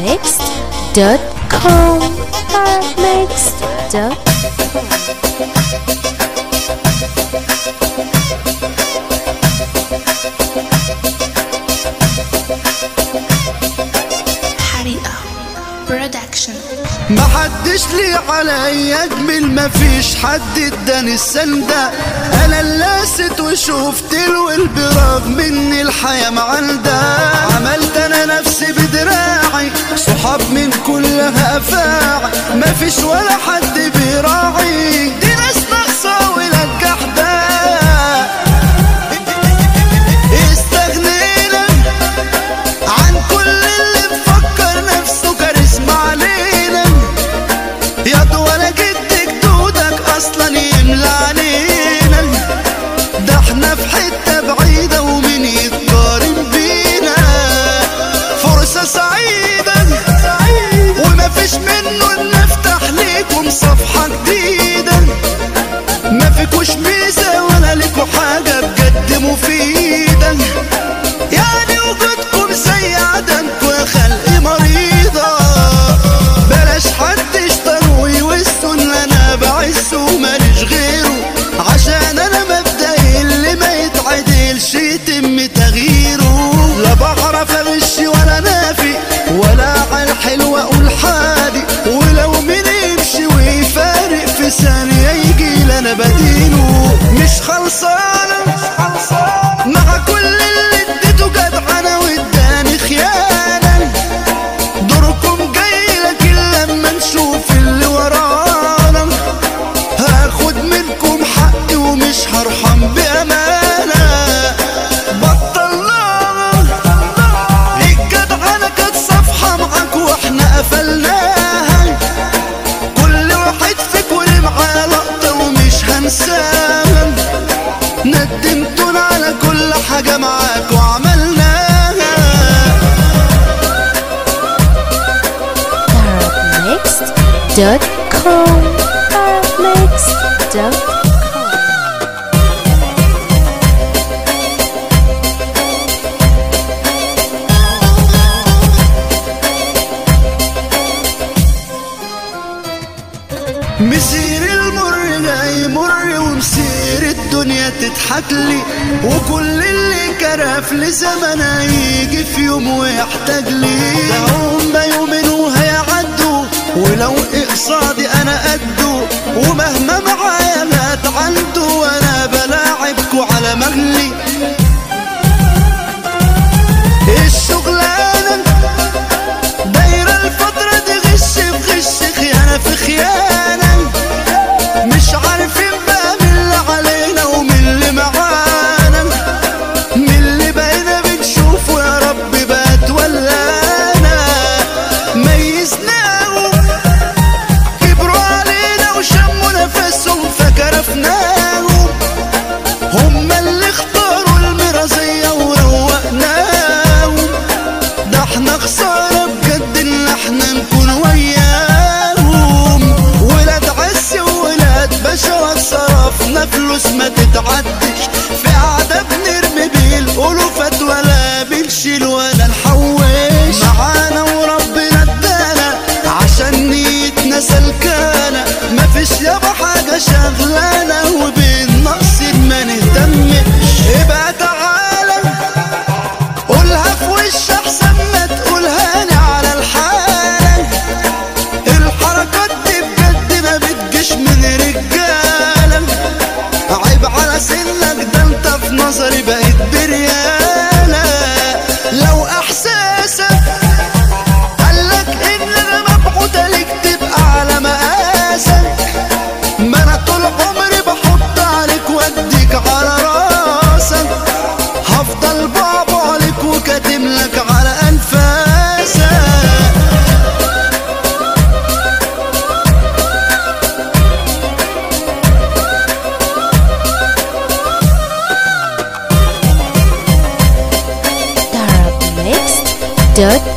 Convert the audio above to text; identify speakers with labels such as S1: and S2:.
S1: Paramixed.com Paramixed.com
S2: حريقة برودكشن
S3: محدش لي عليا اجمل مفيش حد اداني السندة انا اللي وشفت الول برغم ان الحياة معندة عملت انا نفسي بدراعي صحاب من كلها افاعي مفيش ولا حد بيراعي دي ناس ناقصة ولاد جحدة استغنينا عن كل اللي مفكر نفسه كاريزما علينا يا ولا جدك دودك اصلا يملى علينا ده احنا في حته بعيده ومين يتقارن بينا فرصه سعيده ومفيش منه ان نفتح ليكم صفحه جديده ما فيكوش ميزه ولا ليكوا حاجه بجد مفيده يعني وجودكم زي عدمكم يا خلق مريضة بلاش حد يشتروي ويسوا ان انا بعزه وماليش غيره عشان انا مبدئي اللي ما يتعدلش يتم تغييره لا بعرف اغش ولا نافي ولا على الحلوة اقول حادي ولو مين يمشي ويفارق في ثانية يجي انا بدينه مش خلصانة مع كل اللي اديته جدعنة واداني خيانة دوركم جاي لكن لما نشوف اللي ورانا هاخد منكم حقي ومش هرحم بأمانة بطلناها الجدعنة كانت صفحة معاك واحنا قفلناها كل واحد فيكم اللي معاه لقطة ومش هنساها ندمتونا على كل حاجة معاك وعملناها
S1: Paramixed.com Paramixed.com
S3: مسير المر جاي مر ومسير الدنيا تضحك لي وكل اللي كرف لزمن هيجي في يوم ويحتاج لي ده هم يومين وهيعدوا ولو اقصادي انا قده ومهما معايا مات عنده وانا بلاعبكوا على مغلي الشغلانه دايرة الفترة دي غش في غش خيانة في خيانة مش عارفين بقى مين اللي علينا ومين اللي معانا مين اللي بقينا بنشوفه يا رب بقى تولانا ميزناهم كبروا علينا وشموا نفسهم فكرفناهم هما اللي اختاروا المرازية وروقناهم ده احنا خسارة بجد ان احنا نكون وياهم ولاد عز وولاد باشا صرفنا فلوس ما تتعدش في قعدة بنرمي بالألوفات ولا بنشيل ولا نحوش معانا وربنا ادانا عشان نيتنا سلكانة مفيش يابا حاجة شغلانة وبالنقص ما نهتمش ابقى تعالى قولها في وش احسن ما تقولها لي على الحال الحركات دي بجد ما بتجيش من رجاله عيب على سنك ده انت في نظري بقيت برياله لو احساسك قالك ان انا مبعوت ليك تبقى على مقاسك ما انا طول عمري بحط عليك واديك على راسك هفضل بابا عليك وكاتم لك على انفاسك
S1: Paramixed.com